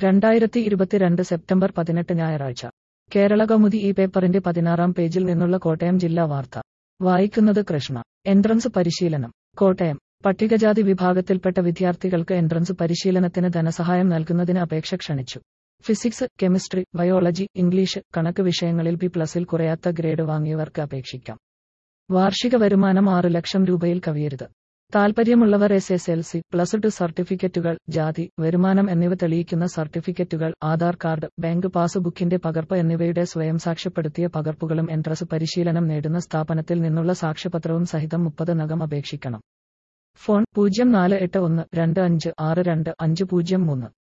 രണ്ടായിരത്തി ഇരുപത്തിരണ്ട് സെപ്റ്റംബർ പതിനെട്ട് ഞായറാഴ്ച കേരള കൗമുദി ഈ പേപ്പറിന്റെ പതിനാറാം പേജിൽ നിന്നുള്ള കോട്ടയം ജില്ലാ വാർത്ത വായിക്കുന്നത് കൃഷ്ണ എൻട്രൻസ് പരിശീലനം കോട്ടയം പട്ടികജാതി വിഭാഗത്തിൽപ്പെട്ട വിദ്യാർത്ഥികൾക്ക് എൻട്രൻസ് പരിശീലനത്തിന് ധനസഹായം നൽകുന്നതിന് അപേക്ഷ ക്ഷണിച്ചു ഫിസിക്സ് കെമിസ്ട്രി ബയോളജി ഇംഗ്ലീഷ് കണക്ക് വിഷയങ്ങളിൽ ബി പ്ലസിൽ കുറയാത്ത ഗ്രേഡ് വാങ്ങിയവർക്ക് അപേക്ഷിക്കാം വാർഷിക വരുമാനം ആറ് ലക്ഷം രൂപയിൽ കവിയരുത് താൽപ്പര്യമുള്ളവർ S S L C plus two സർട്ടിഫിക്കറ്റുകൾ ജാതി വരുമാനം എന്നിവ തെളിയിക്കുന്ന സർട്ടിഫിക്കറ്റുകൾ ആധാർ കാർഡ് ബാങ്ക് പാസ്ബുക്കിന്റെ പകർപ്പ് എന്നിവയുടെ സ്വയം സാക്ഷ്യപ്പെടുത്തിയ പകർപ്പുകളും എൻട്രസ് പരിശീലനം നേടുന്ന സ്ഥാപനത്തിൽ നിന്നുള്ള സാക്ഷ്യപത്രവും സഹിതം മുപ്പത് നകം അപേക്ഷിക്കണം ഫോൺ പൂജ്യം നാല് എട്ട് ഒന്ന് രണ്ട് അഞ്ച് ആറ് രണ്ട് അഞ്ച് പൂജ്യം മൂന്ന്